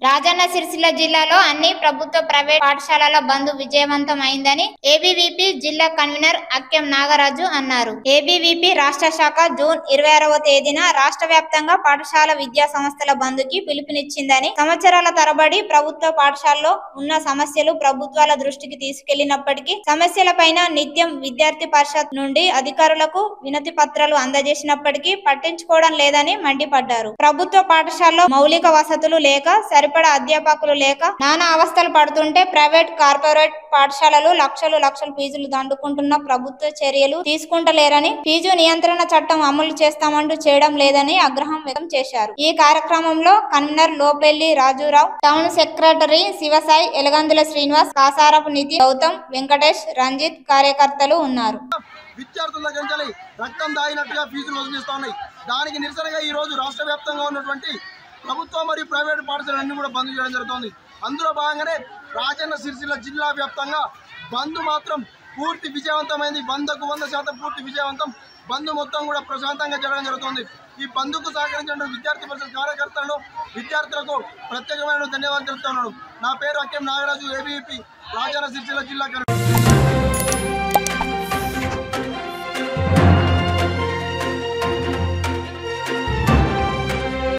రాజన్న సిరిసిల్ల జిల్లాలో అన్ని ప్రభుత్వ ప్రైవేట్ పాఠశాలల బంద్ విజయవంతం అయిందని ఏబీవీపీ జిల్లా కన్వీనర్ అక్కెం నాగరాజు అన్నారు ఏబీవీపీ రాష్ట్ర శాఖ జూన్ ఇరవై ఆరవ తేదీన రాష్ట్ర వ్యాప్తంగా పాఠశాల విద్యా సంస్థల బంద్ కి పిలుపునిచ్చిందని సంవత్సరాల తరబడి ప్రభుత్వ పాఠశాలలో ఉన్న సమస్యలు ప్రభుత్వాల దృష్టికి తీసుకెళ్లినప్పటికీ సమస్యలపైన నిత్యం విద్యార్థి పరిషత్ నుండి అధికారులకు వినతి పత్రాలు అందజేసినప్పటికీ పట్టించుకోవడం లేదని మండిపడ్డారు ప్రభుత్వ పాఠశాలలో మౌలిక వసతులు లేక సరిపడా అధ్యాపకులు లేక నానా అవస్థలు పడుతుంటే ప్రైవేట్ కార్పొరేట్ పాఠశాలలు లక్షలు లక్షలు ఫీజులు దండుకుంటున్న ప్రభుత్వ చర్యలు తీసుకుంటలేరని ఫీజు నియంత్రణ చట్టం అమలు చేస్తామంటూ చేయడం లేదని ఆగ్రహం వ్యక్తం చేశారు ఈ కార్యక్రమంలో convener Lopelli Rajurao town secretary Sivasai Elagandula Srinivas Kasarapu Nidhi Gautam Venkatesh Ranjith కార్యకర్తలు ఉన్నారు విద్యార్థుల దగ్గర నుంచి రక్తం దాగినట్టుగా ఫీజులు వసూలు చేస్తా ఉన్నాయి దానికి నిరసనగా ఈ రోజు రాష్ట్ర వ్యాప్తంగా ఉన్నటువంటి ప్రభుత్వ మరియు ప్రైవేటు పాఠశాలలన్నీ కూడా బంద్ చేయడం జరుగుతోంది అందులో భాగంగానే రాజన్న సిరిసిల్ల జిల్లా వ్యాప్తంగా బంద్ మాత్రం పూర్తి విజయవంతమైంది వందకు వంద శాతం పూర్తి విజయవంతం బంద్ మొత్తం కూడా ప్రశాంతంగా జరగడం జరుగుతుంది ఈ బంద్కు సహకరించిన విద్యార్థి పరిషత్ కార్యకర్తలను విద్యార్థులకు ప్రత్యేకమైన ధన్యవాదాలు తెలుపుతున్నాను నా పేరు అక్కెం నాగరాజు ఏబీపీ రాజన్న సిరిసిల్ల జిల్లా కన్వీనర్.